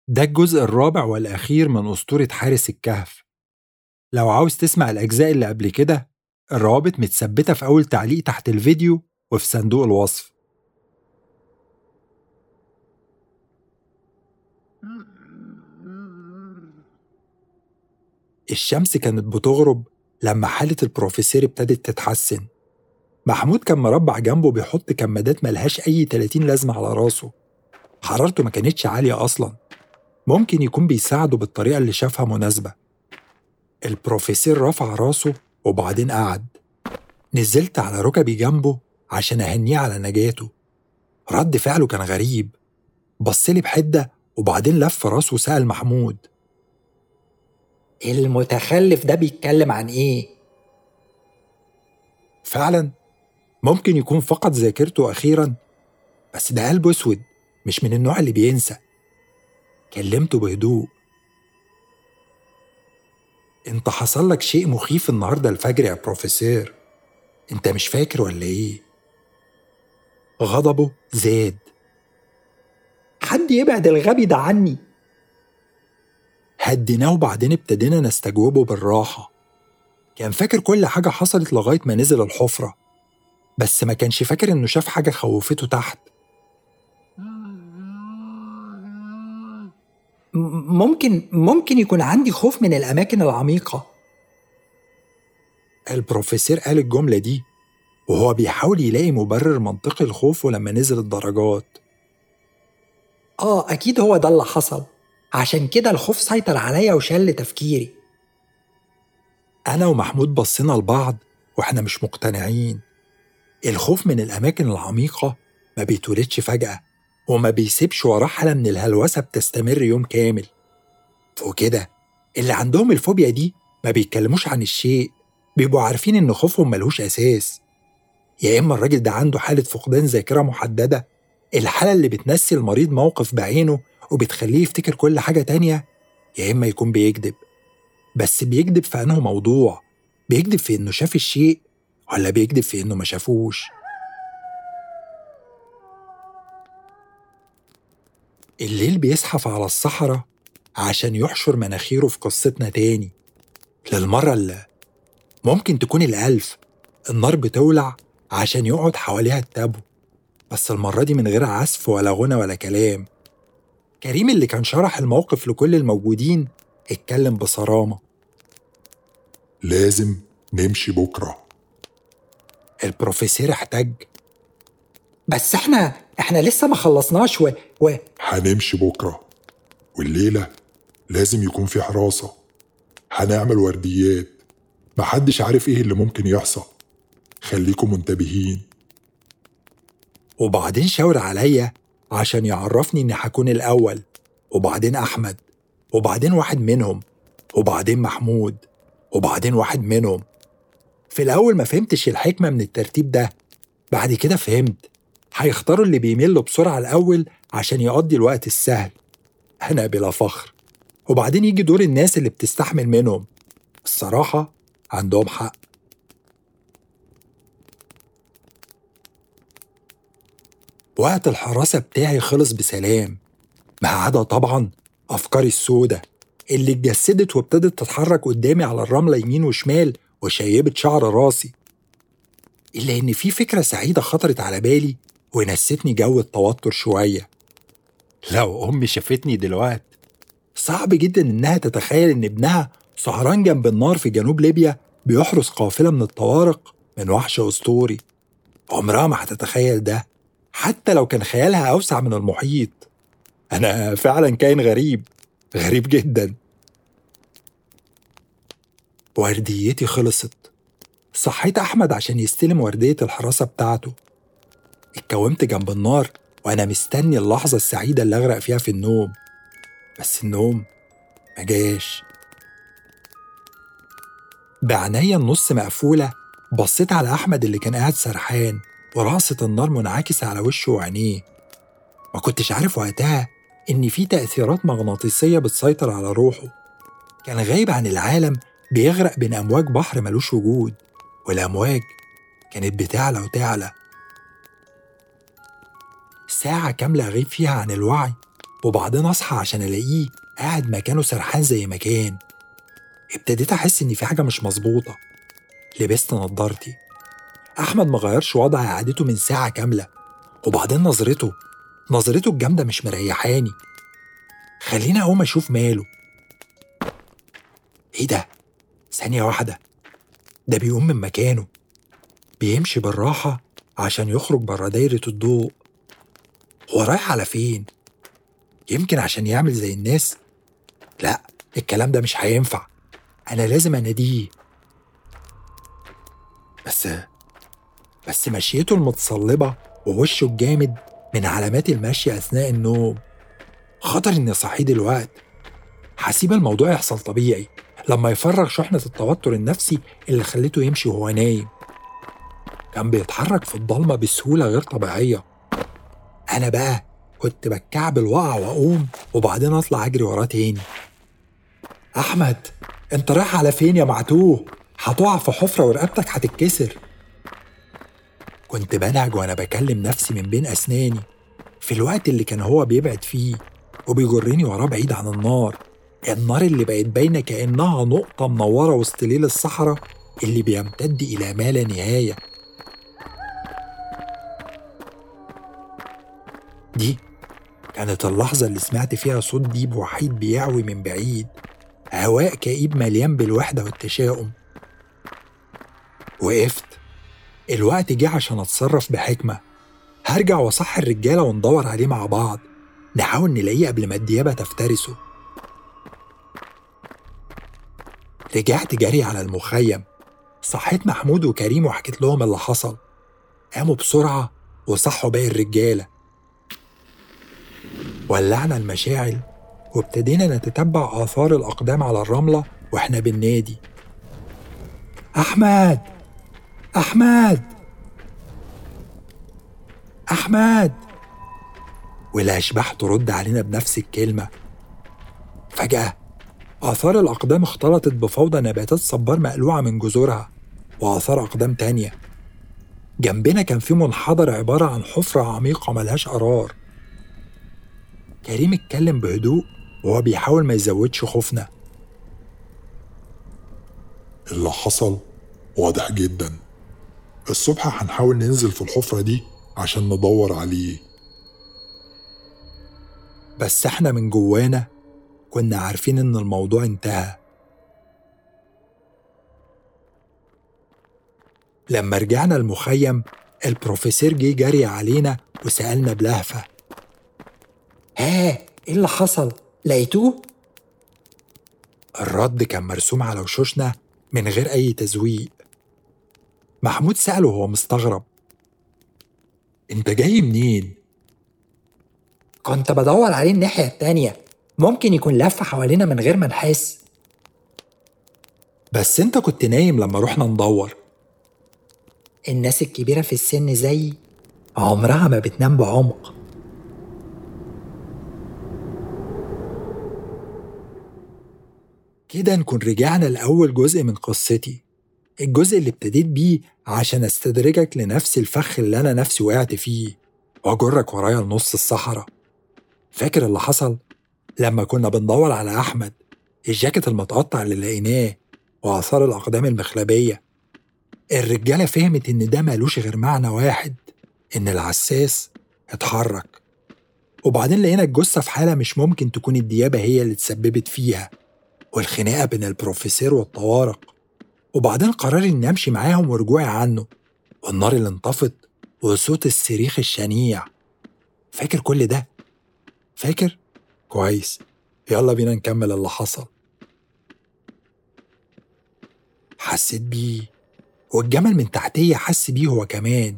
ده الجزء الرابع والأخير من أسطورة حارس الكهف لو عاوز تسمع الأجزاء اللي قبل كده الروابط متثبتة في أول تعليق تحت الفيديو وفي صندوق الوصف الشمس كانت بتغرب لما حالة البروفيسور ابتدت تتحسن محمود كان مربع جنبه بيحط كمادات ملهاش أي 30 لازمة على راسه حرارته ما كانتش عالية أصلا ممكن يكون بيساعده بالطريقة اللي شافها مناسبة البروفيسور رفع راسه وبعدين قعد نزلت على ركبي جنبه عشان أهنيه على نجاته رد فعله كان غريب بصلي بحدة وبعدين لف راسه وسأل محمود المتخلف ده بيتكلم عن ايه؟ فعلا ممكن يكون فقد ذاكرته أخيرا بس ده قلبه أسود مش من النوع اللي بينسى كلمته بهدوء انت حصل لك شيء مخيف النهارده الفجر يا بروفيسور انت مش فاكر ولا ايه غضبه زاد حد يبعد الغبي ده عني هديناه وبعدين ابتدينا نستجوبه بالراحة كان فاكر كل حاجة حصلت لغاية ما نزل الحفرة بس ما كانش فاكر إنه شاف حاجة خوفته تحت ممكن ممكن يكون عندي خوف من الأماكن العميقة البروفيسور قال الجملة دي وهو بيحاول يلاقي مبرر منطقي لخوفه لما نزل الدرجات آه أكيد هو ده اللي حصل عشان كده الخوف سيطر عليا وشل تفكيري أنا ومحمود بصينا لبعض وإحنا مش مقتنعين الخوف من الأماكن العميقة ما بيتولدش فجأة وما بيسيبش وراه حالة من الهلوسة بتستمر يوم كامل فوق كده اللي عندهم الفوبيا دي ما بيتكلموش عن الشيء بيبقوا عارفين إن خوفهم ملهوش أساس يا إما الراجل ده عنده حالة فقدان ذاكرة محددة الحالة اللي بتنسي المريض موقف بعينه وبتخليه يفتكر كل حاجة تانية يا إما يكون بيكذب بس بيكذب في أنه موضوع بيكذب في إنه شاف الشيء ولا بيكذب في إنه ما شافوش الليل بيزحف على الصحراء عشان يحشر مناخيره في قصتنا تاني للمرة اللي ممكن تكون الألف النار بتولع عشان يقعد حواليها التابو بس المرة دي من غير عزف ولا غنى ولا كلام كريم اللي كان شرح الموقف لكل الموجودين اتكلم بصرامة لازم نمشي بكرة البروفيسور احتج بس احنا احنا لسه ما خلصناش و, و... هنمشي بكرة والليلة لازم يكون في حراسة هنعمل ورديات محدش عارف ايه اللي ممكن يحصل خليكم منتبهين وبعدين شاور عليا عشان يعرفني إني هكون الأول وبعدين أحمد وبعدين واحد منهم وبعدين محمود وبعدين واحد منهم في الأول ما فهمتش الحكمة من الترتيب ده بعد كده فهمت هيختاروا اللي بيمل بسرعة الأول عشان يقضي الوقت السهل أنا بلا فخر وبعدين يجي دور الناس اللي بتستحمل منهم الصراحة عندهم حق وقت الحراسة بتاعي خلص بسلام ما عدا طبعا أفكاري السودة اللي اتجسدت وابتدت تتحرك قدامي على الرملة يمين وشمال وشيبت شعر راسي إلا إن في فكرة سعيدة خطرت على بالي ونستني جو التوتر شوية لو أمي شافتني دلوقت صعب جدا إنها تتخيل إن ابنها سهران جنب النار في جنوب ليبيا بيحرس قافلة من الطوارق من وحش أسطوري عمرها ما هتتخيل ده حتى لو كان خيالها أوسع من المحيط أنا فعلا كائن غريب غريب جدا ورديتي خلصت صحيت أحمد عشان يستلم وردية الحراسة بتاعته اتكومت جنب النار وأنا مستني اللحظة السعيدة اللي أغرق فيها في النوم بس النوم مجاش بعناية النص مقفولة بصيت على أحمد اللي كان قاعد سرحان وراسة النار منعكسة على وشه وعينيه ما كنتش عارف وقتها إن في تأثيرات مغناطيسية بتسيطر على روحه كان غايب عن العالم بيغرق بين أمواج بحر ملوش وجود والأمواج كانت بتعلى وتعلى ساعة كاملة غيب فيها عن الوعي وبعدين أصحى عشان ألاقيه قاعد مكانه سرحان زي ما كان ابتديت أحس إن في حاجة مش مظبوطة لبست نضارتي أحمد مغيرش وضع عادته من ساعة كاملة وبعدين نظرته نظرته الجامدة مش مريحاني خليني أقوم أشوف ماله إيه ده؟ ثانية واحدة ده بيقوم من مكانه بيمشي بالراحة عشان يخرج بره دايرة الضوء هو رايح على فين؟ يمكن عشان يعمل زي الناس؟ لا الكلام ده مش هينفع أنا لازم أناديه بس بس مشيته المتصلبة ووشه الجامد من علامات المشي أثناء النوم خطر إني أصحيه دلوقت هسيب الموضوع يحصل طبيعي لما يفرغ شحنة التوتر النفسي اللي خلته يمشي وهو نايم كان بيتحرك في الضلمة بسهولة غير طبيعية أنا بقى كنت بتكعبل وقع وأقوم وبعدين أطلع أجري وراه تاني أحمد أنت رايح على فين يا معتوه؟ هتقع في حفرة ورقبتك هتتكسر كنت بنهج وأنا بكلم نفسي من بين أسناني في الوقت اللي كان هو بيبعد فيه وبيجرني وراه بعيد عن النار النار اللي بقت باينة كأنها نقطة منورة وسط ليل الصحراء اللي بيمتد إلى ما لا نهاية دي كانت اللحظة اللي سمعت فيها صوت ديب وحيد بيعوي من بعيد هواء كئيب مليان بالوحدة والتشاؤم وقفت الوقت جه عشان أتصرف بحكمة هرجع وأصحي الرجالة وندور عليه مع بعض نحاول نلاقيه قبل ما الديابة تفترسه رجعت جري على المخيم صحيت محمود وكريم وحكيت لهم اللي حصل قاموا بسرعة وصحوا باقي الرجالة ولعنا المشاعل وابتدينا نتتبع آثار الأقدام على الرملة وإحنا بالنادي أحمد أحمد أحمد والأشباح ترد علينا بنفس الكلمة فجأة آثار الأقدام اختلطت بفوضى نباتات صبار مقلوعة من جذورها وآثار أقدام تانية جنبنا كان في منحدر عبارة عن حفرة عميقة ملهاش قرار كريم اتكلم بهدوء وهو بيحاول ما يزودش خوفنا اللي حصل واضح جدا الصبح هنحاول ننزل في الحفرة دي عشان ندور عليه بس احنا من جوانا كنا عارفين ان الموضوع انتهى لما رجعنا المخيم البروفيسور جه جري علينا وسألنا بلهفة ها ايه اللي حصل لقيتوه الرد كان مرسوم على وشوشنا من غير أي تزويق محمود سأله وهو مستغرب انت جاي منين؟ كنت بدور عليه الناحية التانية ممكن يكون لف حوالينا من غير ما نحس بس انت كنت نايم لما رحنا ندور الناس الكبيرة في السن زي عمرها ما بتنام بعمق كده نكون رجعنا لأول جزء من قصتي الجزء اللي ابتديت بيه عشان استدرجك لنفس الفخ اللي أنا نفسي وقعت فيه وأجرك ورايا لنص الصحراء فاكر اللي حصل لما كنا بندور على أحمد الجاكيت المتقطع اللي لقيناه وآثار الأقدام المخلبية الرجالة فهمت إن ده مالوش غير معنى واحد إن العساس اتحرك وبعدين لقينا الجثة في حالة مش ممكن تكون الديابة هي اللي تسببت فيها والخناقة بين البروفيسور والطوارق وبعدين قراري إني أمشي معاهم ورجوعي عنه والنار اللي انطفت وصوت الصريخ الشنيع فاكر كل ده؟ فاكر؟ كويس يلا بينا نكمل اللي حصل حسيت بيه والجمل من تحتية حس بيه هو كمان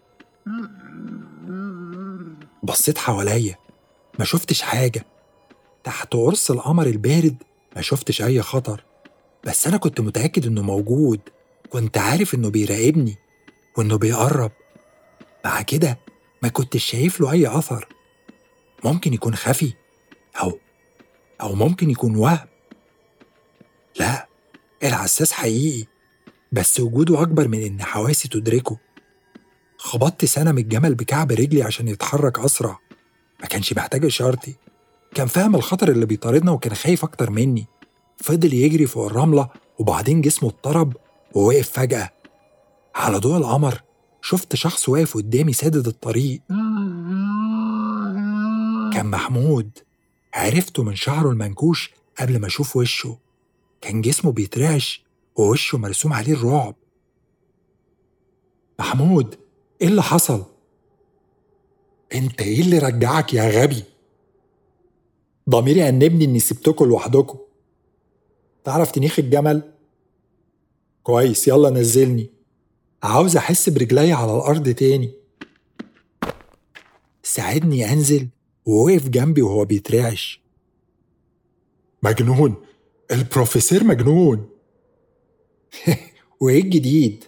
بصيت حواليا ما شفتش حاجة تحت قرص القمر البارد ما شفتش أي خطر بس أنا كنت متأكد إنه موجود كنت عارف إنه بيراقبني وإنه بيقرب مع كده ما كنتش شايف له أي أثر ممكن يكون خفي أو أو ممكن يكون وهم لا العساس حقيقي بس وجوده أكبر من إن حواسي تدركه خبطت سنة من الجمل بكعب رجلي عشان يتحرك أسرع ما كانش محتاج إشارتي كان فاهم الخطر اللي بيطاردنا وكان خايف أكتر مني فضل يجري فوق الرملة وبعدين جسمه اضطرب ووقف فجأة على ضوء القمر شفت شخص واقف قدامي سادد الطريق كان محمود عرفته من شعره المنكوش قبل ما أشوف وشه كان جسمه بيترعش ووشه مرسوم عليه الرعب محمود ايه اللي حصل؟ انت ايه اللي رجعك يا غبي؟ ضميري أنبني إني سبتكم لوحدكم تعرف تنيخ الجمل؟ كويس يلا نزلني عاوز أحس برجلي على الأرض تاني ساعدني أنزل ووقف جنبي وهو بيترعش مجنون البروفيسور مجنون وإيه الجديد؟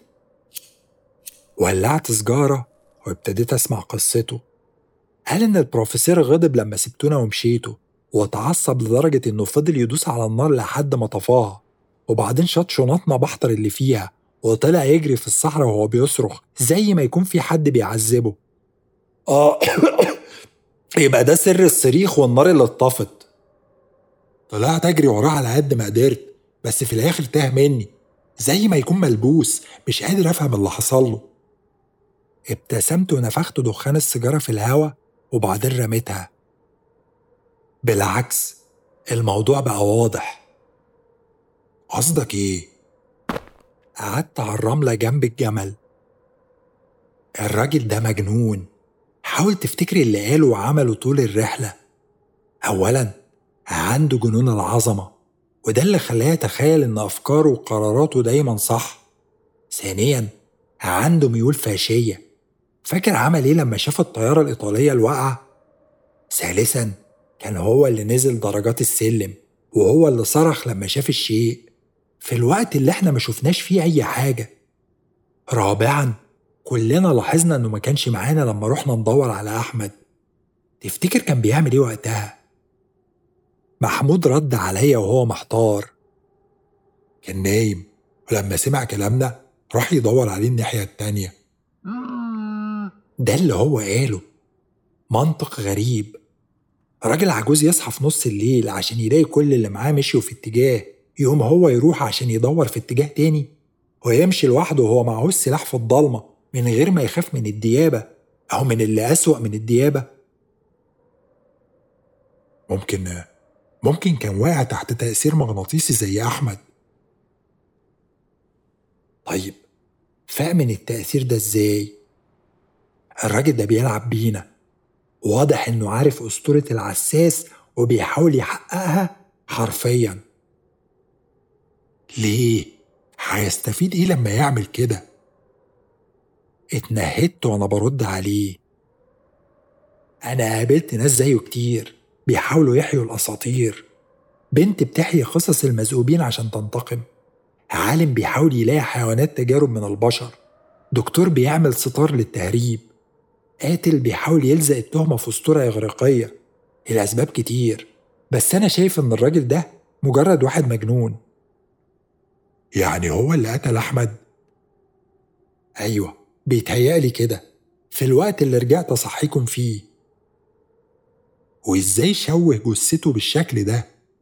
ولعت سجارة وابتديت أسمع قصته قال إن البروفيسور غضب لما سبتونا ومشيتوا واتعصب لدرجة إنه فضل يدوس على النار لحد ما طفاها وبعدين شاط شنطنا بحتر اللي فيها وطلع يجري في الصحراء وهو بيصرخ زي ما يكون في حد بيعذبه آه يبقى ده سر الصريخ والنار اللي اتطفت طلعت أجري وراه على قد ما قدرت بس في الآخر تاه مني زي ما يكون ملبوس مش قادر أفهم اللي حصل له ابتسمت ونفخت دخان السيجارة في الهوا وبعدين رميتها بالعكس الموضوع بقى واضح قصدك ايه؟ قعدت على الرملة جنب الجمل الراجل ده مجنون حاول تفتكر اللي قاله وعمله طول الرحلة أولا عنده جنون العظمة وده اللي خلاه يتخيل إن أفكاره وقراراته دايما صح ثانيا عنده ميول فاشية فاكر عمل إيه لما شاف الطيارة الإيطالية الواقعة؟ ثالثا كان هو اللي نزل درجات السلم وهو اللي صرخ لما شاف الشيء في الوقت اللي احنا ما شفناش فيه أي حاجة رابعا كلنا لاحظنا إنه ما كانش معانا لما رحنا ندور على أحمد تفتكر كان بيعمل إيه وقتها؟ محمود رد عليا وهو محتار كان نايم ولما سمع كلامنا راح يدور عليه الناحية التانية ده اللي هو قاله منطق غريب راجل عجوز يصحى في نص الليل عشان يلاقي كل اللي معاه مشيوا في اتجاه يقوم هو يروح عشان يدور في اتجاه تاني ويمشي لوحده وهو معهوش سلاح في الضلمة من غير ما يخاف من الديابة أو من اللي أسوأ من الديابة ممكن ممكن كان واقع تحت تأثير مغناطيسي زي أحمد طيب فاق من التأثير ده ازاي؟ الراجل ده بيلعب بينا واضح انه عارف أسطورة العساس وبيحاول يحققها حرفيا ليه؟ هيستفيد إيه لما يعمل كده؟ اتنهدت وانا برد عليه انا قابلت ناس زيه كتير بيحاولوا يحيوا الاساطير بنت بتحيي قصص المذئوبين عشان تنتقم عالم بيحاول يلاقي حيوانات تجارب من البشر دكتور بيعمل ستار للتهريب قاتل بيحاول يلزق التهمة في أسطورة إغريقية الأسباب كتير بس أنا شايف إن الراجل ده مجرد واحد مجنون يعني هو اللي قتل أحمد؟ أيوة بيتهيألي كده في الوقت اللي رجعت أصحيكم فيه وإزاي شوه جثته بالشكل ده؟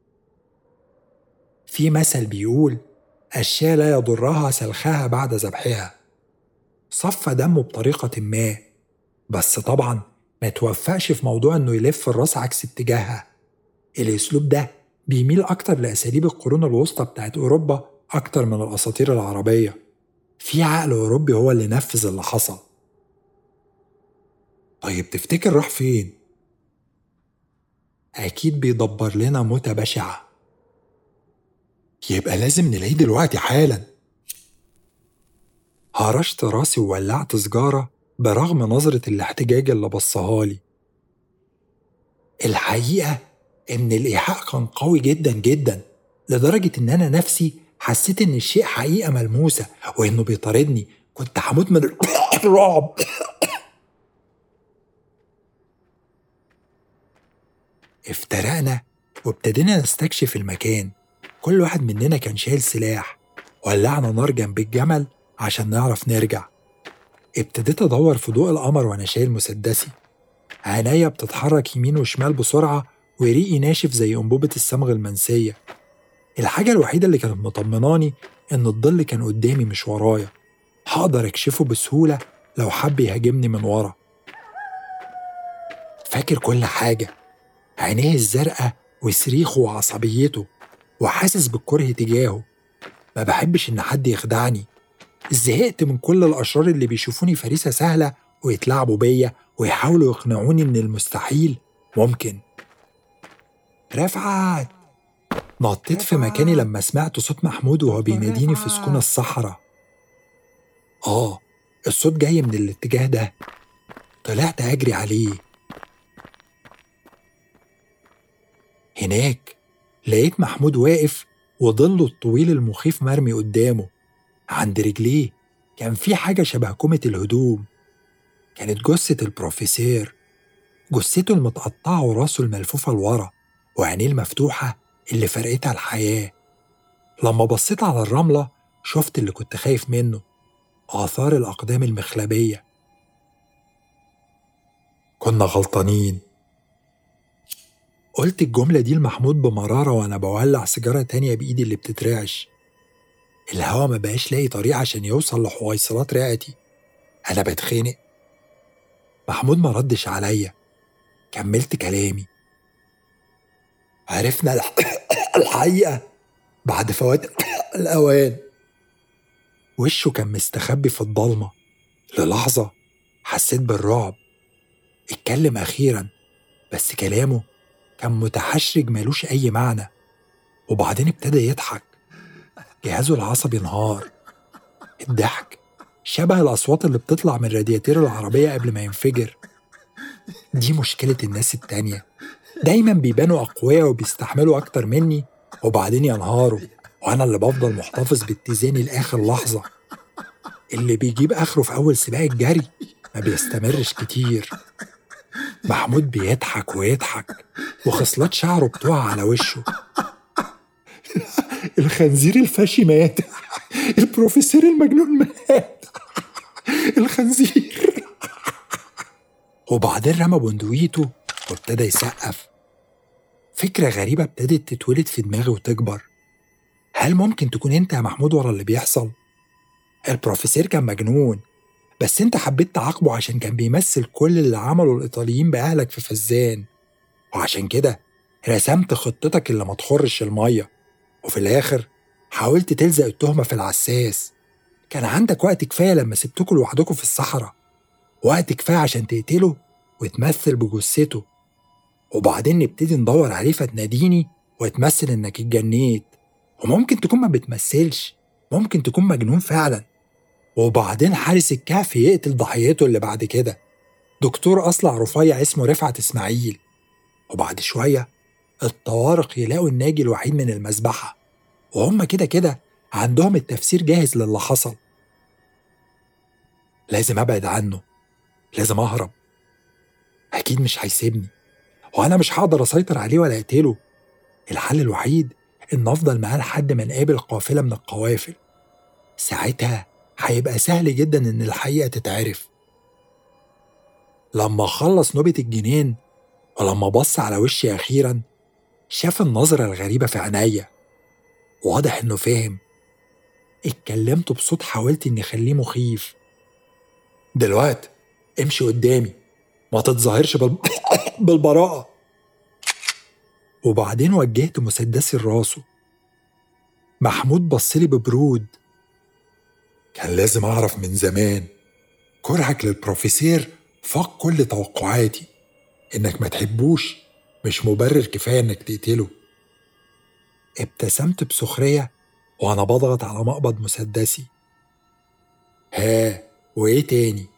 في مثل بيقول الشاة لا يضرها سلخها بعد ذبحها صفى دمه بطريقة ما بس طبعا ما توفقش في موضوع انه يلف الراس عكس اتجاهها الاسلوب ده بيميل اكتر لاساليب القرون الوسطى بتاعت اوروبا اكتر من الاساطير العربيه في عقل اوروبي هو اللي نفذ اللي حصل طيب تفتكر راح فين؟ اكيد بيدبر لنا موتة بشعة يبقى لازم نلاقيه دلوقتي حالا هرشت راسي وولعت سجارة برغم نظرة الاحتجاج اللي بصها لي الحقيقة إن الإيحاء كان قوي جدا جدا لدرجة إن أنا نفسي حسيت إن الشيء حقيقة ملموسة وإنه بيطاردني كنت هموت من الرعب افترقنا وابتدينا نستكشف المكان كل واحد مننا كان شايل سلاح ولعنا نار جنب الجمل عشان نعرف نرجع ابتديت ادور في ضوء القمر وانا شايل مسدسي عينيا بتتحرك يمين وشمال بسرعة وريقي ناشف زي أنبوبة الصمغ المنسية الحاجة الوحيدة اللي كانت مطمناني إن الظل كان قدامي مش ورايا هقدر أكشفه بسهولة لو حب يهاجمني من ورا فاكر كل حاجة عينيه الزرقاء وصريخه وعصبيته وحاسس بالكره تجاهه ما بحبش إن حد يخدعني زهقت من كل الأشرار اللي بيشوفوني فريسة سهلة ويتلاعبوا بيا ويحاولوا يقنعوني إن المستحيل ممكن رفعت نطيت في مكاني لما سمعت صوت محمود وهو بيناديني في سكون الصحراء آه الصوت جاي من الاتجاه ده طلعت أجري عليه هناك لقيت محمود واقف وظله الطويل المخيف مرمي قدامه عند رجليه كان في حاجة شبه كومة الهدوم كانت جثة البروفيسير جثته المتقطعة وراسه الملفوفة لورا وعينيه المفتوحة اللي فرقتها الحياة لما بصيت على الرملة شفت اللي كنت خايف منه آثار الأقدام المخلبية كنا غلطانين قلت الجملة دي لمحمود بمرارة وأنا بولع سيجارة تانية بإيدي اللي بتترعش الهوا ما بقاش لاقي طريق عشان يوصل لحويصلات رئتي أنا بتخنق محمود ما ردش عليا كملت كلامي عرفنا الحقيقة بعد فوات الأوان وشه كان مستخبي في الضلمة للحظة حسيت بالرعب اتكلم أخيرا بس كلامه كان متحشرج ملوش أي معنى وبعدين ابتدى يضحك جهازه العصبي انهار الضحك شبه الأصوات اللي بتطلع من رادياتير العربية قبل ما ينفجر دي مشكلة الناس التانية دايما بيبانوا أقوياء وبيستحملوا أكتر مني وبعدين ينهاروا وأنا اللي بفضل محتفظ باتزاني لآخر لحظة اللي بيجيب آخره في أول سباق الجري ما بيستمرش كتير محمود بيضحك ويضحك وخصلات شعره بتقع على وشه الخنزير الفاشي مات البروفيسور المجنون مات الخنزير وبعدين رمى بندقيته وابتدى يسقف فكرة غريبة ابتدت تتولد في دماغي وتكبر هل ممكن تكون انت يا محمود ورا اللي بيحصل؟ البروفيسور كان مجنون بس انت حبيت تعاقبه عشان كان بيمثل كل اللي عمله الإيطاليين بأهلك في فزان وعشان كده رسمت خطتك اللي ما تخرش المية وفي الآخر حاولت تلزق التهمة في العساس كان عندك وقت كفاية لما سبتكوا لوحدكوا في الصحراء وقت كفاية عشان تقتله وتمثل بجثته وبعدين نبتدي ندور عليه فتناديني وتمثل انك اتجنيت وممكن تكون ما بتمثلش ممكن تكون مجنون فعلا وبعدين حارس الكهف يقتل ضحيته اللي بعد كده دكتور أصلع رفيع اسمه رفعت إسماعيل وبعد شوية الطوارق يلاقوا الناجي الوحيد من المذبحة وهم كده كده عندهم التفسير جاهز للي حصل لازم أبعد عنه لازم أهرب أكيد مش هيسيبني وأنا مش هقدر أسيطر عليه ولا أقتله الحل الوحيد إن أفضل معاه لحد ما نقابل قافلة من القوافل ساعتها هيبقى سهل جدا إن الحقيقة تتعرف لما خلص نوبة الجنين ولما بص على وشي أخيرا شاف النظرة الغريبة في عينيا واضح إنه فاهم اتكلمت بصوت حاولت إني أخليه مخيف دلوقتي امشي قدامي ما تتظاهرش بال... بالبراءة وبعدين وجهت مسدسي لراسه محمود بصلي ببرود كان لازم أعرف من زمان كرهك للبروفيسير فاق كل توقعاتي إنك ما تحبوش مش مبرر كفاية إنك تقتله ابتسمت بسخرية وأنا بضغط على مقبض مسدسي ها وإيه تاني؟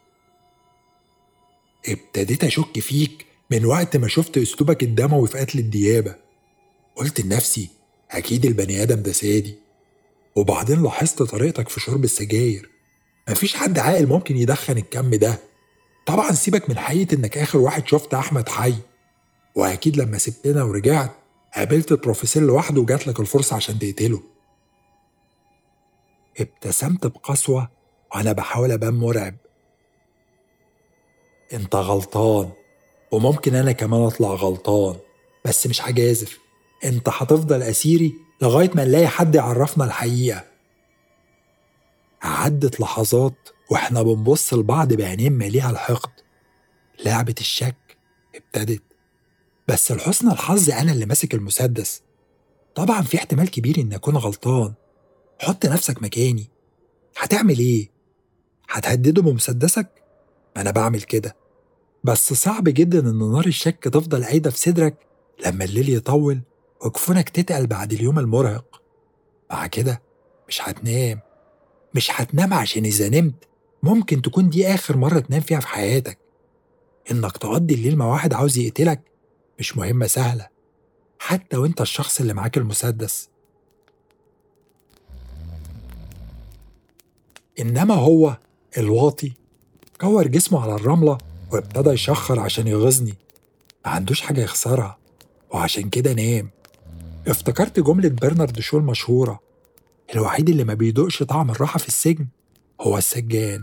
ابتديت أشك فيك من وقت ما شفت أسلوبك الدموي في قتل الديابة قلت لنفسي أكيد البني آدم ده سادي وبعدين لاحظت طريقتك في شرب السجاير مفيش حد عاقل ممكن يدخن الكم ده طبعا سيبك من حقيقة إنك آخر واحد شفت أحمد حي وأكيد لما سبتنا ورجعت قابلت البروفيسور لوحده وجات لك الفرصة عشان تقتله ابتسمت بقسوة وأنا بحاول أبان مرعب انت غلطان وممكن انا كمان اطلع غلطان بس مش هجازف انت هتفضل اسيري لغايه ما نلاقي حد يعرفنا الحقيقه عدت لحظات واحنا بنبص لبعض بعينين ماليها الحقد لعبة الشك ابتدت بس لحسن الحظ أنا اللي ماسك المسدس طبعا في احتمال كبير إني أكون غلطان حط نفسك مكاني هتعمل إيه؟ هتهدده بمسدسك؟ ما أنا بعمل كده بس صعب جدا إن نار الشك تفضل قايدة في صدرك لما الليل يطول وجفونك تتقل بعد اليوم المرهق مع كده مش هتنام مش هتنام عشان إذا نمت ممكن تكون دي آخر مرة تنام فيها في حياتك إنك تقضي الليل مع واحد عاوز يقتلك مش مهمة سهلة حتى وإنت الشخص اللي معاك المسدس إنما هو الواطي كور جسمه على الرملة وابتدى يشخر عشان يغيظني ما عندوش حاجة يخسرها وعشان كده نام افتكرت جملة برنارد شو المشهورة الوحيد اللي ما بيدوقش طعم الراحة في السجن هو السجان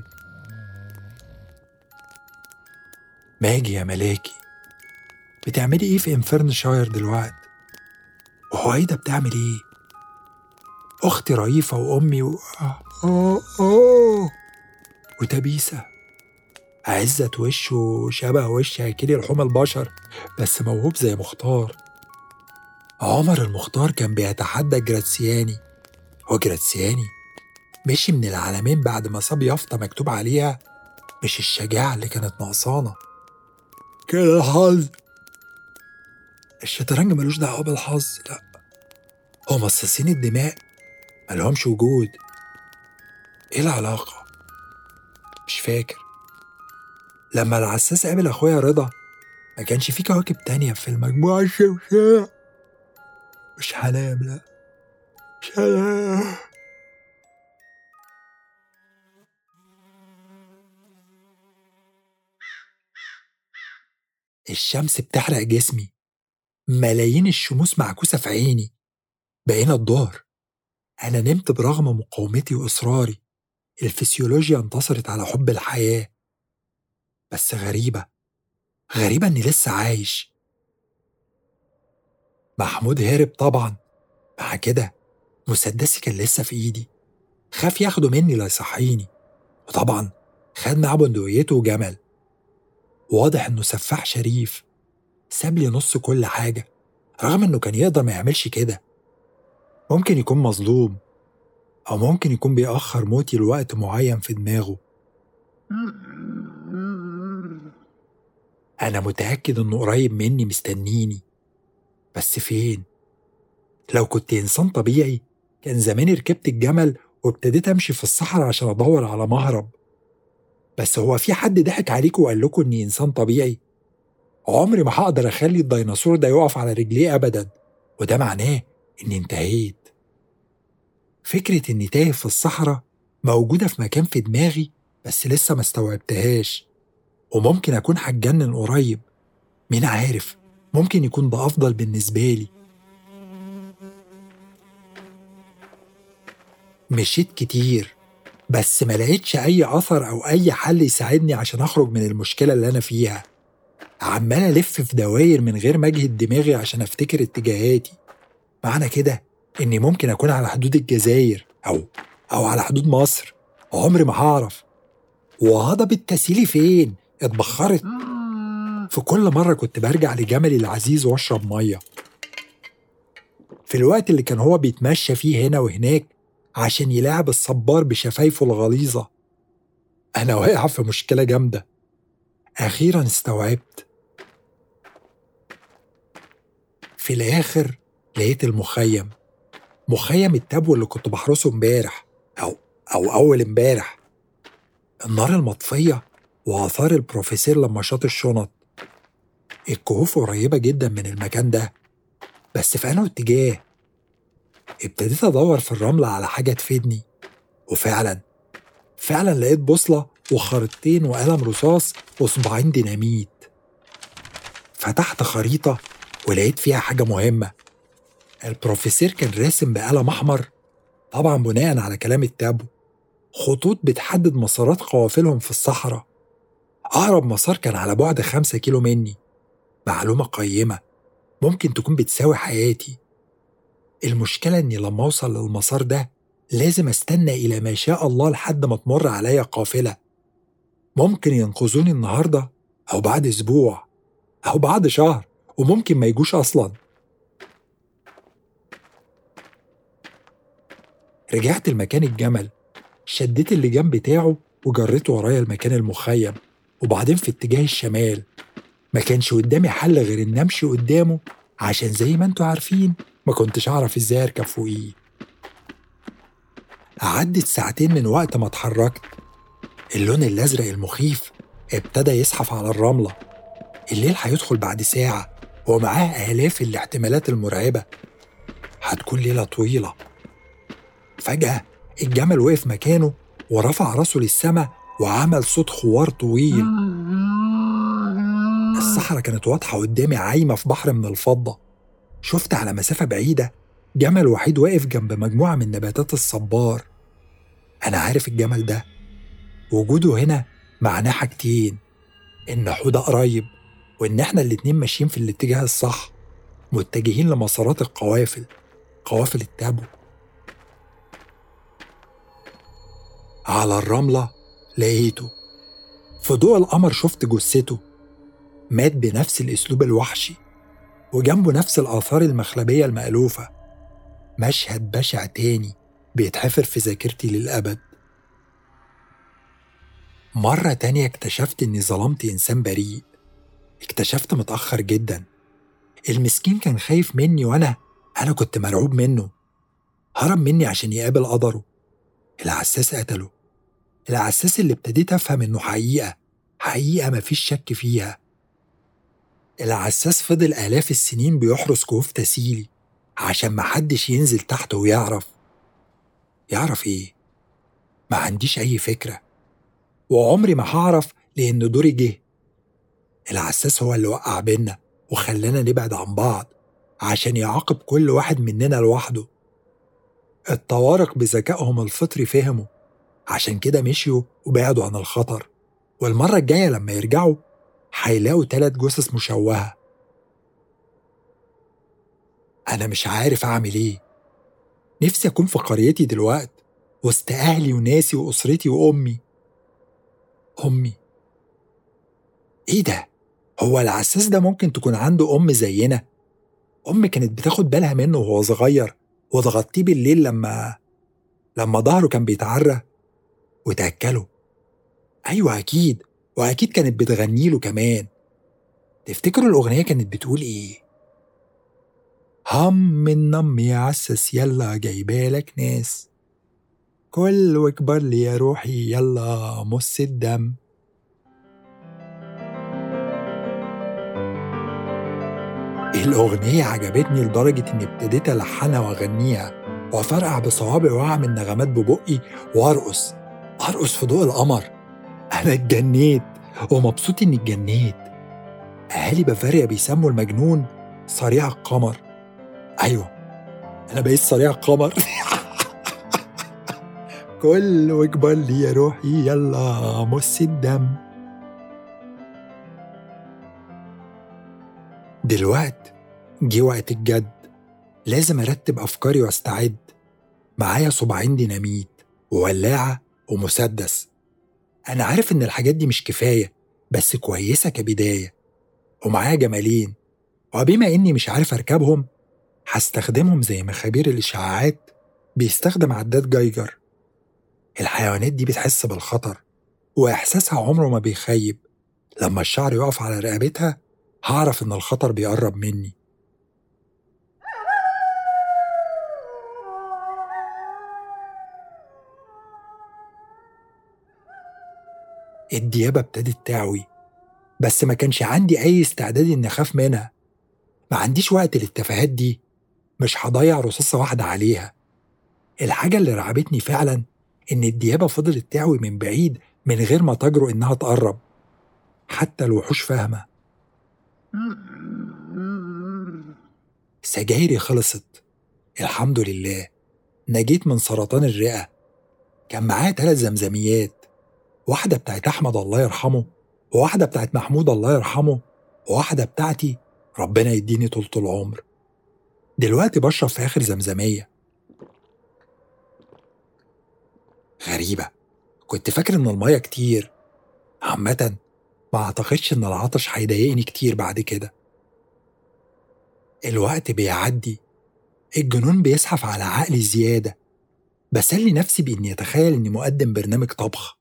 ماجي يا ملاكي بتعملي ايه في انفرنشاير دلوقت وهويدا بتعمل ايه اختي رئيفة وامي و... آه آه آه. وتبيسة عزت وشه شبه وش هيكلي لحوم البشر بس موهوب زي مختار عمر المختار كان بيتحدى جراتسياني هو جراتسياني مشي من العالمين بعد ما صاب يافطة مكتوب عليها مش الشجاعة اللي كانت ناقصانا كده الحظ الشطرنج ملوش دعوة بالحظ لأ هو مصاصين الدماء ملهمش وجود ايه العلاقة؟ مش فاكر لما العساس قابل اخويا رضا ما كانش في كواكب تانية في المجموعة الشمسية مش هنام لا مش هنام الشمس بتحرق جسمي ملايين الشموس معكوسة في عيني بقينا الظهر أنا نمت برغم مقاومتي وإصراري الفسيولوجيا انتصرت على حب الحياة بس غريبة غريبة إني لسه عايش محمود هرب طبعا مع كده مسدسي كان لسه في إيدي خاف ياخده مني لا يصحيني وطبعا خد معاه بندقيته وجمل واضح إنه سفاح شريف ساب لي نص كل حاجة رغم إنه كان يقدر ما يعملش كده ممكن يكون مظلوم أو ممكن يكون بيأخر موتي لوقت معين في دماغه أنا متأكد إنه قريب مني مستنيني بس فين؟ لو كنت إنسان طبيعي كان زماني ركبت الجمل وابتديت أمشي في الصحراء عشان أدور على مهرب بس هو في حد ضحك عليكم وقال لكم إني إنسان طبيعي؟ عمري ما هقدر أخلي الديناصور ده يقف على رجليه أبدا وده معناه إني انتهيت فكرة إني تايه في الصحراء موجودة في مكان في دماغي بس لسه ما استوعبتهاش وممكن أكون هتجنن قريب مين عارف ممكن يكون ده أفضل بالنسبة لي مشيت كتير بس ما لقيتش أي أثر أو أي حل يساعدني عشان أخرج من المشكلة اللي أنا فيها عمال ألف في دواير من غير ما أجهد دماغي عشان أفتكر اتجاهاتي معنى كده إني ممكن أكون على حدود الجزائر أو أو على حدود مصر عمري ما هعرف وهضبة تسيلي فين؟ اتبخرت في كل مرة كنت برجع لجملي العزيز واشرب مية في الوقت اللي كان هو بيتمشى فيه هنا وهناك عشان يلاعب الصبار بشفايفه الغليظة أنا واقع في مشكلة جامدة أخيرا استوعبت في الآخر لقيت المخيم مخيم التبو اللي كنت بحرسه امبارح أو أو أول امبارح النار المطفية وآثار البروفيسور لما شاط الشنط الكهوف قريبة جدا من المكان ده بس في أنه اتجاه ابتديت أدور في الرملة على حاجة تفيدني وفعلا فعلا لقيت بوصلة وخريطتين وقلم رصاص وصباعين ديناميت فتحت خريطة ولقيت فيها حاجة مهمة البروفيسور كان راسم بقلم أحمر طبعا بناء على كلام التابو خطوط بتحدد مسارات قوافلهم في الصحراء أقرب مسار كان على بعد خمسة كيلو مني معلومة قيمة ممكن تكون بتساوي حياتي المشكلة إني لما أوصل للمسار ده لازم أستنى إلى ما شاء الله لحد ما تمر عليا قافلة ممكن ينقذوني النهاردة أو بعد أسبوع أو بعد شهر وممكن ما يجوش أصلا رجعت المكان الجمل شديت اللجام بتاعه وجريته ورايا المكان المخيم وبعدين في اتجاه الشمال ما كانش قدامي حل غير ان امشي قدامه عشان زي ما انتوا عارفين ما كنتش اعرف ازاي اركب فوقيه عدت ساعتين من وقت ما اتحركت اللون الازرق المخيف ابتدى يزحف على الرمله الليل هيدخل بعد ساعه ومعاه الاف الاحتمالات المرعبه هتكون ليله طويله فجاه الجمل وقف مكانه ورفع راسه للسماء وعمل صوت خوار طويل الصحراء كانت واضحة قدامي عايمة في بحر من الفضة شفت على مسافة بعيدة جمل وحيد واقف جنب مجموعة من نباتات الصبار أنا عارف الجمل ده وجوده هنا معناه حاجتين إن حودة قريب وإن إحنا الاتنين ماشيين في الاتجاه الصح متجهين لمسارات القوافل قوافل التابو على الرملة لقيته في ضوء القمر شفت جثته مات بنفس الأسلوب الوحشي وجنبه نفس الآثار المخلبية المألوفة مشهد بشع تاني بيتحفر في ذاكرتي للأبد مرة تانية اكتشفت إني ظلمت إنسان بريء اكتشفت متأخر جدا المسكين كان خايف مني وأنا أنا كنت مرعوب منه هرب مني عشان يقابل قدره العساس قتله العساس اللي ابتديت أفهم إنه حقيقة حقيقة مفيش شك فيها العساس فضل آلاف السنين بيحرس كهوف تسيلي عشان محدش ينزل تحته ويعرف يعرف إيه؟ ما عنديش أي فكرة وعمري ما هعرف لأن دوري جه العساس هو اللي وقع بينا وخلانا نبعد عن بعض عشان يعاقب كل واحد مننا لوحده الطوارق بذكائهم الفطري فهموا عشان كده مشيوا وبعدوا عن الخطر والمرة الجاية لما يرجعوا هيلاقوا تلات جثث مشوهة أنا مش عارف أعمل إيه نفسي أكون في قريتي دلوقت وسط أهلي وناسي وأسرتي وأمي أمي إيه ده؟ هو العساس ده ممكن تكون عنده أم زينا أم كانت بتاخد بالها منه وهو صغير وتغطيه بالليل لما لما ظهره كان بيتعرى وتأكله أيوة أكيد وأكيد كانت بتغني له كمان تفتكروا الأغنية كانت بتقول إيه؟ هم من نم يا عسس يلا جايبالك ناس كل واكبر لي يا روحي يلا مص الدم الأغنية عجبتني لدرجة إني ابتديت ألحنها وأغنيها وأفرقع بصوابعي وأعمل نغمات ببقي وأرقص أرقص في ضوء القمر أنا اتجنيت ومبسوط إني اتجنيت أهالي بافاريا بيسموا المجنون صريع القمر أيوة أنا بقيت صريع القمر كل واكبر لي يا روحي يلا مص الدم دلوقت جه وقت الجد لازم أرتب أفكاري وأستعد معايا صباعين ديناميت وولاعة ومسدس أنا عارف إن الحاجات دي مش كفاية بس كويسة كبداية ومعايا جمالين وبما إني مش عارف أركبهم هستخدمهم زي ما خبير الإشعاعات بيستخدم عداد جايجر الحيوانات دي بتحس بالخطر وإحساسها عمره ما بيخيب لما الشعر يقف على رقبتها هعرف إن الخطر بيقرب مني الديابة ابتدت تعوي بس ما كانش عندي أي استعداد إني أخاف منها ما عنديش وقت للتفاهات دي مش هضيع رصاصة واحدة عليها الحاجة اللي رعبتني فعلا إن الديابة فضلت تعوي من بعيد من غير ما تجرؤ إنها تقرب حتى الوحوش فاهمة سجايري خلصت الحمد لله نجيت من سرطان الرئة كان معايا تلات زمزميات واحدة بتاعت أحمد الله يرحمه وواحدة بتاعت محمود الله يرحمه وواحدة بتاعتي ربنا يديني طولة العمر دلوقتي بشرب في آخر زمزمية غريبة كنت فاكر إن المية كتير عامة ما أعتقدش إن العطش هيضايقني كتير بعد كده الوقت بيعدي الجنون بيزحف على عقلي زيادة بسلي نفسي بإني أتخيل إني مقدم برنامج طبخ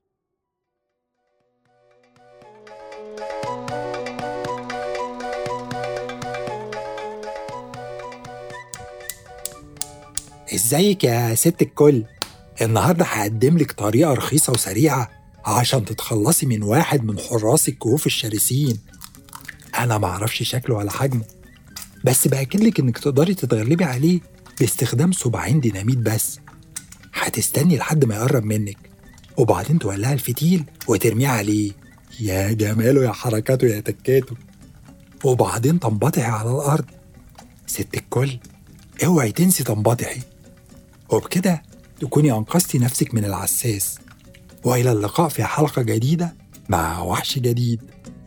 ازيك يا ست الكل النهارده هقدم لك طريقه رخيصه وسريعه عشان تتخلصي من واحد من حراس الكهوف الشرسين انا معرفش شكله ولا حجمه بس باكد لك انك تقدري تتغلبي عليه باستخدام صباعين ديناميت بس هتستني لحد ما يقرب منك وبعدين تولعي الفتيل وترميه عليه يا جماله يا حركاته يا تكاته وبعدين تنبطحي على الارض ست الكل اوعي تنسي تنبطحي وبكده تكوني أنقذتي نفسك من العساس وإلى اللقاء في حلقة جديدة مع وحش جديد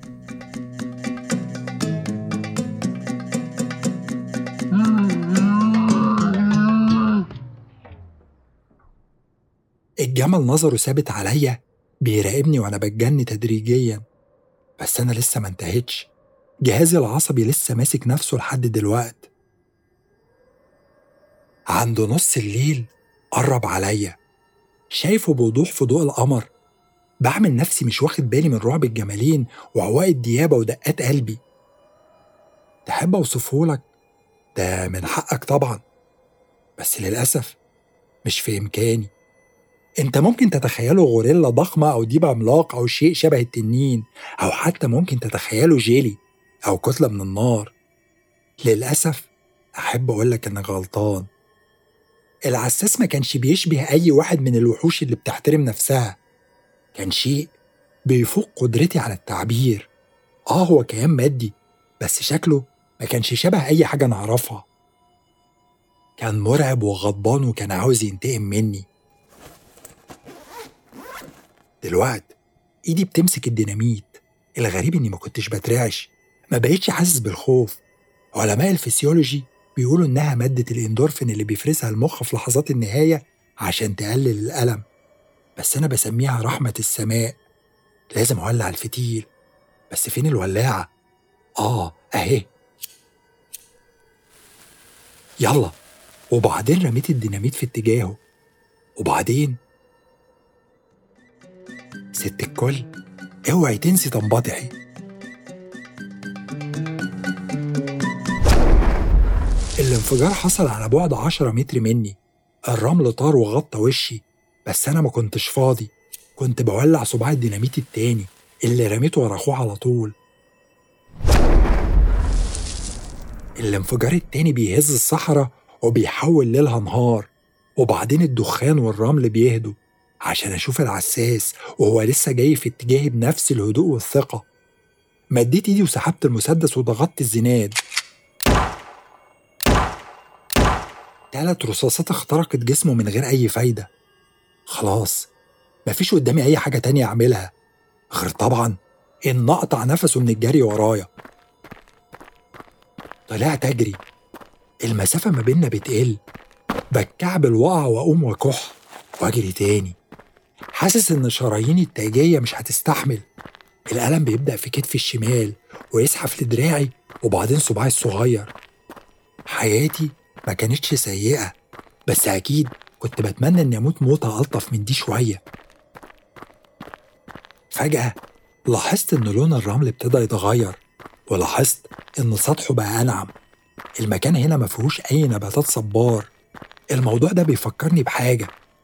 الجمل نظره ثابت عليا بيراقبني وأنا بتجن تدريجيا بس أنا لسه ما انتهتش جهازي العصبي لسه ماسك نفسه لحد دلوقت عند نص الليل قرب عليا شايفه بوضوح في ضوء القمر بعمل نفسي مش واخد بالي من رعب الجمالين وعواء الديابة ودقات قلبي تحب أوصفهولك ده من حقك طبعا بس للأسف مش في إمكاني انت ممكن تتخيله غوريلا ضخمة أو ديب عملاق أو شيء شبه التنين أو حتى ممكن تتخيله جيلي أو كتلة من النار للأسف أحب أقولك إنك غلطان العساس ما كانش بيشبه أي واحد من الوحوش اللي بتحترم نفسها كان شيء بيفوق قدرتي على التعبير آه هو كيان مادي بس شكله ما كانش شبه أي حاجة نعرفها كان مرعب وغضبان وكان عاوز ينتقم مني دلوقت ايدي بتمسك الديناميت الغريب اني ما كنتش بترعش ما بقيتش حاسس بالخوف علماء الفسيولوجي بيقولوا إنها مادة الإندورفين اللي بيفرزها المخ في لحظات النهاية عشان تقلل الألم بس أنا بسميها رحمة السماء لازم أولع الفتيل بس فين الولاعة؟ آه أهي يلا وبعدين رميت الديناميت في اتجاهه وبعدين ست الكل اوعي تنسي تنبطحي الانفجار حصل على بعد عشرة متر مني الرمل طار وغطى وشي بس أنا ما كنتش فاضي كنت بولع صباع الديناميت التاني اللي رميته ورا أخوه على طول الانفجار التاني بيهز الصحراء وبيحول ليلها نهار وبعدين الدخان والرمل بيهدوا عشان أشوف العساس وهو لسه جاي في اتجاهي بنفس الهدوء والثقة مديت ايدي وسحبت المسدس وضغطت الزناد تلات رصاصات اخترقت جسمه من غير أي فايدة خلاص مفيش قدامي أي حاجة تانية أعملها غير طبعا إن أقطع نفسه من الجري ورايا طلعت أجري المسافة ما بينا بتقل بتكعبل وقع وأقوم وكح وأجري تاني حاسس إن شراييني التاجية مش هتستحمل الألم بيبدأ في كتفي الشمال ويزحف لدراعي وبعدين صباعي الصغير حياتي ما كانتش سيئة بس أكيد كنت بتمنى إني أموت موتة ألطف من دي شوية فجأة لاحظت إن لون الرمل ابتدى يتغير ولاحظت إن سطحه بقى أنعم المكان هنا ما فيهوش أي نباتات صبار الموضوع ده بيفكرني بحاجة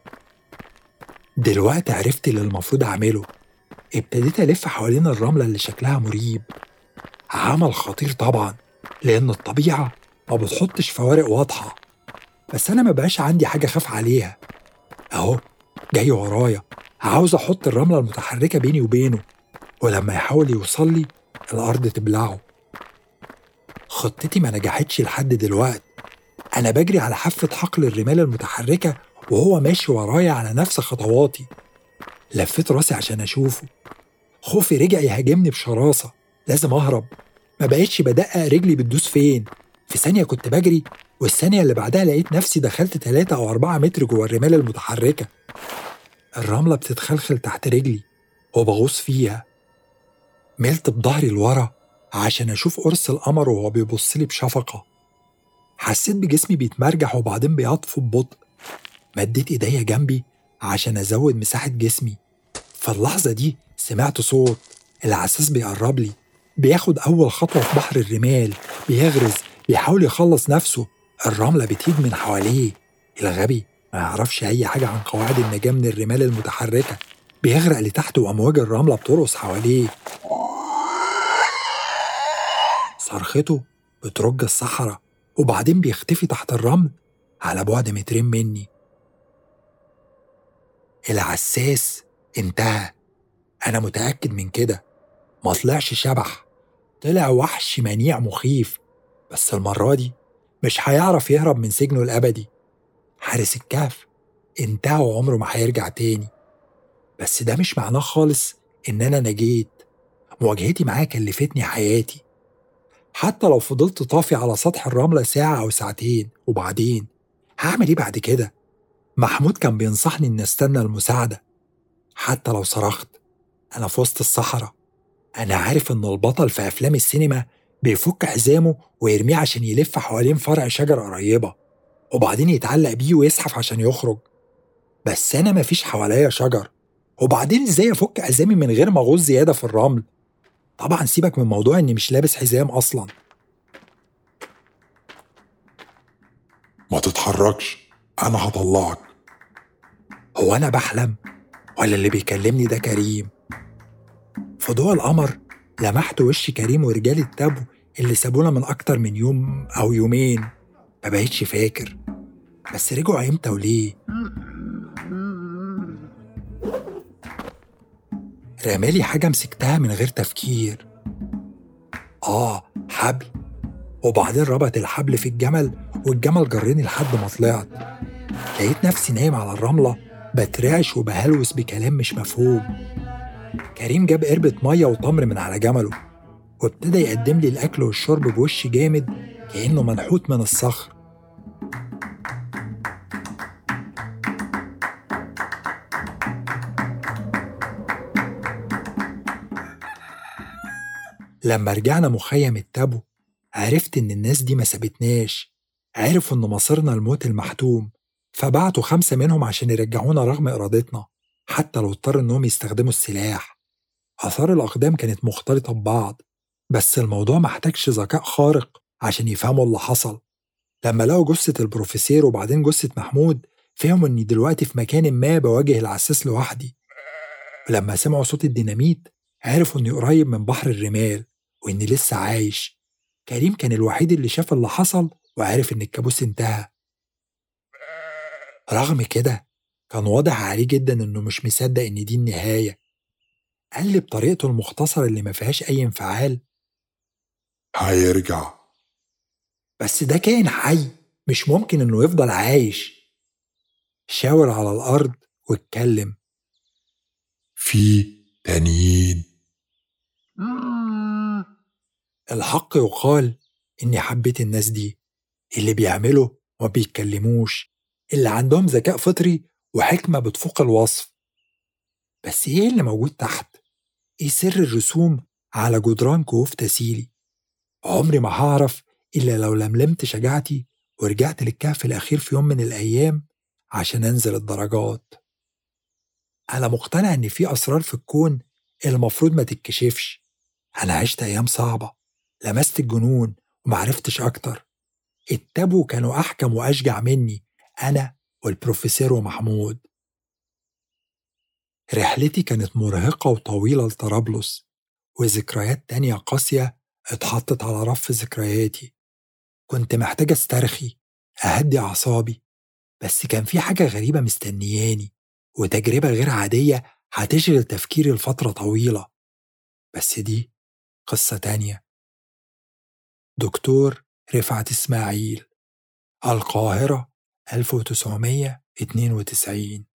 دلوقتي عرفت اللي المفروض أعمله ابتديت ألف حوالين الرملة اللي شكلها مريب عمل خطير طبعا لأن الطبيعة ما بتحطش فوارق واضحة بس أنا ما بقاش عندي حاجة أخاف عليها أهو جاي ورايا عاوز أحط الرملة المتحركة بيني وبينه ولما يحاول يوصل لي الأرض تبلعه خطتي ما نجحتش لحد دلوقت أنا بجري على حافة حقل الرمال المتحركة وهو ماشي ورايا على نفس خطواتي لفيت راسي عشان أشوفه خوفي رجع يهاجمني بشراسة لازم أهرب ما بقتش بدقق رجلي بتدوس فين في ثانية كنت بجري والثانية اللي بعدها لقيت نفسي دخلت 3 أو 4 متر جوه الرمال المتحركة الرملة بتتخلخل تحت رجلي وبغوص فيها ملت بظهري لورا عشان أشوف قرص القمر وهو بيبص لي بشفقة حسيت بجسمي بيتمرجح وبعدين بيعطف ببطء مديت ايديا جنبي عشان ازود مساحة جسمي في اللحظة دي سمعت صوت العساس بيقرب لي بياخد أول خطوة في بحر الرمال بيغرز بيحاول يخلص نفسه الرملة بتهيج من حواليه الغبي ما يعرفش أي حاجة عن قواعد النجاة من الرمال المتحركة بيغرق لتحت وأمواج الرملة بترقص حواليه صرخته بترج الصحراء وبعدين بيختفي تحت الرمل على بعد مترين مني العساس انتهى أنا متأكد من كده ما طلعش شبح طلع وحش منيع مخيف بس المرة دي مش هيعرف يهرب من سجنه الأبدي حارس الكهف انتهى وعمره ما هيرجع تاني بس ده مش معناه خالص إن أنا نجيت مواجهتي معاه كلفتني حياتي حتى لو فضلت طافي على سطح الرملة ساعة أو ساعتين وبعدين هعمل إيه بعد كده؟ محمود كان بينصحني إني أستنى المساعدة حتى لو صرخت أنا في وسط الصحراء أنا عارف إن البطل في أفلام السينما بيفك حزامه ويرميه عشان يلف حوالين فرع شجرة قريبة وبعدين يتعلق بيه ويزحف عشان يخرج بس أنا مفيش حواليا شجر وبعدين إزاي أفك حزامي من غير ما أغوص زيادة في الرمل طبعا سيبك من موضوع إني مش لابس حزام أصلا ما تتحركش أنا هطلعك هو أنا بحلم ولا اللي بيكلمني ده كريم في ضوء القمر لمحت وش كريم ورجال التابو اللي سابونا من أكتر من يوم أو يومين ما بقيتش فاكر بس رجعوا امتى وليه رمالي حاجة مسكتها من غير تفكير آه حبل وبعدين ربط الحبل في الجمل والجمل جرني لحد ما طلعت لقيت نفسي نايم على الرملة بترعش وبهلوس بكلام مش مفهوم كريم جاب قربة مية وتمر من على جمله وابتدى يقدم لي الأكل والشرب بوش جامد كأنه منحوت من الصخر لما رجعنا مخيم التابو عرفت إن الناس دي ما سابتناش عرفوا إن مصيرنا الموت المحتوم فبعتوا خمسة منهم عشان يرجعونا رغم إرادتنا حتى لو اضطر إنهم يستخدموا السلاح آثار الأقدام كانت مختلطة ببعض بس الموضوع محتاجش ذكاء خارق عشان يفهموا اللي حصل لما لقوا جثة البروفيسير وبعدين جثة محمود فهموا إني دلوقتي في مكان ما بواجه العساس لوحدي ولما سمعوا صوت الديناميت عرفوا إني قريب من بحر الرمال وإني لسه عايش كريم كان الوحيد اللي شاف اللي حصل وعرف إن الكابوس انتهى رغم كده كان واضح عليه جدا إنه مش مصدق إن دي النهاية قال لي بطريقته المختصرة اللي ما فيهاش أي انفعال هيرجع بس ده كائن حي مش ممكن إنه يفضل عايش شاور على الأرض واتكلم في تانيين الحق يقال إني حبيت الناس دي اللي بيعملوا وما بيتكلموش اللي عندهم ذكاء فطري وحكمة بتفوق الوصف بس إيه اللي موجود تحت؟ إيه سر الرسوم على جدران كهوف تسيلي؟ عمري ما هعرف إلا لو لملمت شجاعتي ورجعت للكهف الأخير في يوم من الأيام عشان أنزل الدرجات أنا مقتنع إن في أسرار في الكون المفروض ما تتكشفش أنا عشت أيام صعبة لمست الجنون ومعرفتش أكتر التابو كانوا أحكم وأشجع مني أنا والبروفيسور ومحمود رحلتي كانت مرهقة وطويلة لطرابلس وذكريات تانية قاسية اتحطت على رف ذكرياتي كنت محتاج استرخي أهدي أعصابي بس كان في حاجة غريبة مستنياني وتجربة غير عادية هتشغل تفكيري لفترة طويلة بس دي قصة تانية دكتور رفعت إسماعيل القاهرة 1992